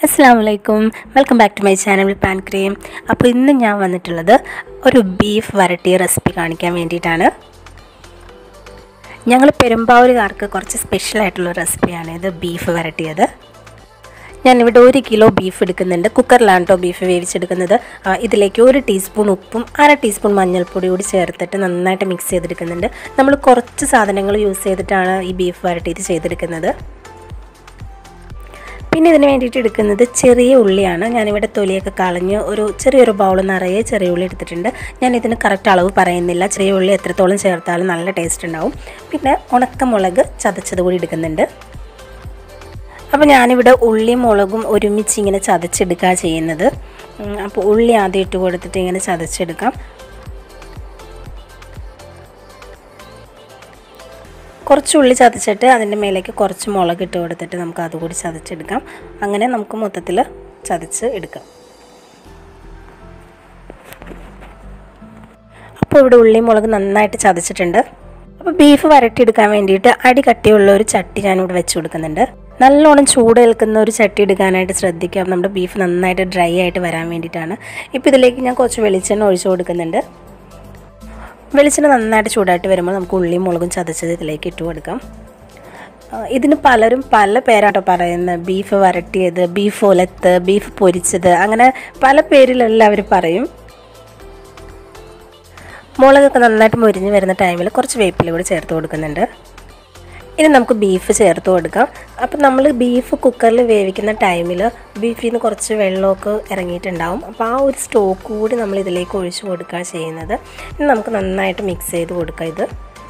അസ്സാം വലൈക്കും welcome back to my channel പാൻ ക്രീം അപ്പോൾ ഇന്ന് ഞാൻ വന്നിട്ടുള്ളത് ഒരു ബീഫ് വരട്ടിയ റെസിപ്പി കാണിക്കാൻ വേണ്ടിയിട്ടാണ് ഞങ്ങൾ പെരുമ്പാവൂരുകാർക്ക് കുറച്ച് സ്പെഷ്യലായിട്ടുള്ള റെസിപ്പിയാണ് ഇത് ബീഫ് വരട്ടിയത് ഞാനിവിടെ ഒരു കിലോ ബീഫ് എടുക്കുന്നുണ്ട് കുക്കറിലാണ് കേട്ടോ ബീഫ് വേവിച്ചെടുക്കുന്നത് ആ, ഇതിലേക്ക് ഒരു ടീസ്പൂൺ ഉപ്പും അര ടീസ്പൂൺ മഞ്ഞൾപ്പൊടി കൂടി ചേർത്തിട്ട് നന്നായിട്ട് മിക്സ് ചെയ്തെടുക്കുന്നുണ്ട് നമ്മൾ കുറച്ച് സാധനങ്ങൾ യൂസ് ചെയ്തിട്ടാണ് ഈ ബീഫ് വരട്ടിയത് ചെയ്തെടുക്കുന്നത് പിന്നെ ഇതിന് വേണ്ടിയിട്ട് എടുക്കുന്നത് ചെറിയ ഉള്ളിയാണ് ഞാനിവിടെ തൊലിയൊക്കെ കളഞ്ഞ് ഒരു ചെറിയൊരു ബൗൾ നിറയെ ചെറിയ ഉള്ളി എടുത്തിട്ടുണ്ട് ഞാൻ ഇതിന് കറക്റ്റ് അളവ് പറയുന്നില്ല ചെറിയ ഉള്ളി എത്രത്തോളം ചേർത്താലും നല്ല ടേസ്റ്റ് ഉണ്ടാവും പിന്നെ ഉണക്കമുളക് ചതച്ചത് കൂടി എടുക്കുന്നുണ്ട് അപ്പോൾ ഞാനിവിടെ ഉള്ളിയും മുളകും ഒരുമിച്ച് ഇങ്ങനെ ചതച്ചെടുക്കുക ചെയ്യുന്നത് ഉം, അപ്പോൾ ഉള്ളി ആദ്യം ഇട്ട് കൊടുത്തിട്ട് ഇങ്ങനെ ചതച്ചെടുക്കാം കുറച്ച് ഉള്ളി ചതച്ചിട്ട് അതിൻ്റെ മേലേക്ക് കുറച്ച് മുളക് ഇട്ട് കൊടുത്തിട്ട് നമുക്ക് അതുകൂടി ചതച്ചെടുക്കാം അങ്ങനെ നമുക്ക് മൊത്തത്തിൽ ചതച്ച് എടുക്കാം അപ്പോൾ ഇവിടെ ഉള്ളി മുളക് നന്നായിട്ട് ചതച്ചിട്ടുണ്ട് അപ്പോൾ ബീഫ് വരട്ടിയെടുക്കാൻ വേണ്ടിയിട്ട് അടി കട്ടിയുള്ള ഒരു ചട്ടി ഞാനിവിടെ വെച്ച് കൊടുക്കുന്നുണ്ട് നല്ലോണം ചൂട് ഏൽക്കുന്ന ഒരു ചട്ടി എടുക്കാനായിട്ട് ശ്രദ്ധിക്കുക അപ്പോൾ നമ്മുടെ ബീഫ് നന്നായിട്ട് ഡ്രൈ ആയിട്ട് വരാൻ വേണ്ടിയിട്ടാണ് ഇപ്പോൾ ഇതിലേക്ക് ഞാൻ കുറച്ച് വെളിച്ചെണ്ണ ഒഴിച്ചു കൊടുക്കുന്നുണ്ട് വെളിച്ചെണ്ണ നന്നായിട്ട് ചൂടായിട്ട് വരുമ്പോൾ നമുക്ക് ഉള്ളിയും മുളകും ചതച്ചത് ഇതിലേക്ക് ഇട്ട് കൊടുക്കാം ആ, ഇതിന് പലരും പല പേരാട്ടോ പറയുന്നത് ബീഫ് വരട്ടിയത് ബീഫ് ഒലത്ത് ബീഫ് പൊരിച്ചത് അങ്ങനെ പല പേരിലെല്ലാം അവർ പറയും മുളകൊക്കെ നന്നായിട്ട് മുരിഞ്ഞ് വരുന്ന ടൈമിൽ കുറച്ച് വേപ്പില കൂടി ചേർത്ത് കൊടുക്കുന്നുണ്ട് ഇനി നമുക്ക് ബീഫ് ചേർത്ത് കൊടുക്കാം അപ്പം നമ്മൾ ബീഫ് കുക്കറിൽ വേവിക്കുന്ന ടൈമിൽ ബീഫിൽ നിന്ന് കുറച്ച് വെള്ളമൊക്കെ ഇറങ്ങിയിട്ടുണ്ടാവും അപ്പോൾ ആ ഒരു സ്റ്റോക്ക് കൂടി നമ്മൾ ഇതിലേക്ക് ഒഴിച്ച് കൊടുക്കുക ചെയ്യുന്നത് ഇനി നമുക്ക് നന്നായിട്ട് മിക്സ് ചെയ്ത് കൊടുക്കാം ഇത്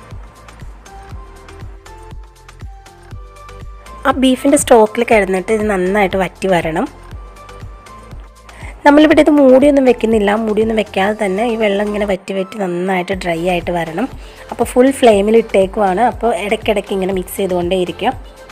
ആ ബീഫിൻ്റെ സ്റ്റോക്കിൽ കിടന്നിട്ട് ഇത് നന്നായിട്ട് വറ്റി വരണം നമ്മളിവിടെ ഇത് മൂടിയൊന്നും വെക്കുന്നില്ല മൂടിയൊന്നും വെക്കാതെ തന്നെ ഈ വെള്ളം ഇങ്ങനെ വറ്റി വറ്റി നന്നായിട്ട് ഡ്രൈ ആയിട്ട് വരണം അപ്പോൾ ഫുൾ ഫ്ലെയിമിൽ ഇട്ടേക്കുവാണ് അപ്പോൾ ഇടയ്ക്കിടയ്ക്ക് ഇങ്ങനെ മിക്സ് ചെയ്തുകൊണ്ടേ ഇരിക്കാം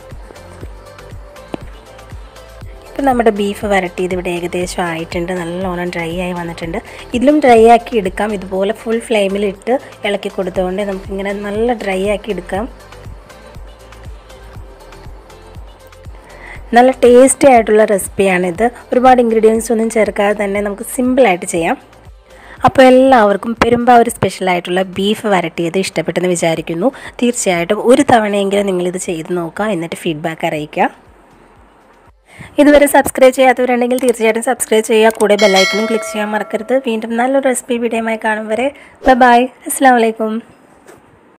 ഇപ്പം നമ്മുടെ ബീഫ് വരട്ടിയത് ഇവിടെ ഏകദേശം ആയിട്ടുണ്ട് നല്ലോണം ഡ്രൈ ആയി വന്നിട്ടുണ്ട് ഇതിലും ഡ്രൈ ആക്കി എടുക്കാം ഇതുപോലെ ഫുൾ ഫ്ലെയിമിലിട്ട് ഇളക്കി കൊടുത്തുകൊണ്ട് നമുക്കിങ്ങനെ നല്ല ഡ്രൈ ആക്കി എടുക്കാം നല്ല ടേസ്റ്റി ആയിട്ടുള്ള റെസിപ്പിയാണിത് ഒരുപാട് ഇൻഗ്രീഡിയൻസ് ഒന്നും ചേർക്കാതെ തന്നെ നമുക്ക് സിമ്പിളായിട്ട് ചെയ്യാം അപ്പോൾ എല്ലാവർക്കും പെരുമ്പാവൂർ സ്പെഷ്യലായിട്ടുള്ള ബീഫ് വരട്ടിയത് ഇഷ്ടപ്പെട്ടെന്ന് വിചാരിക്കുന്നു തീർച്ചയായിട്ടും ഒരു തവണയെങ്കിലും നിങ്ങളിത് ചെയ്ത് നോക്കുക എന്നിട്ട് ഫീഡ്ബാക്ക് അറിയിക്കുക ഇതുവരെ സബ്സ്ക്രൈബ് ചെയ്യാത്തവരുണ്ടെങ്കിൽ തീർച്ചയായിട്ടും സബ്സ്ക്രൈബ് ചെയ്യുക കൂടെ ബെല്ലൈക്കനും ക്ലിക്ക് ചെയ്യാൻ മറക്കരുത് വീണ്ടും നല്ലൊരു റെസിപ്പി വീഡിയോയുമായി കാണും വരെ ബൈ അസ്സാം വലൈക്കും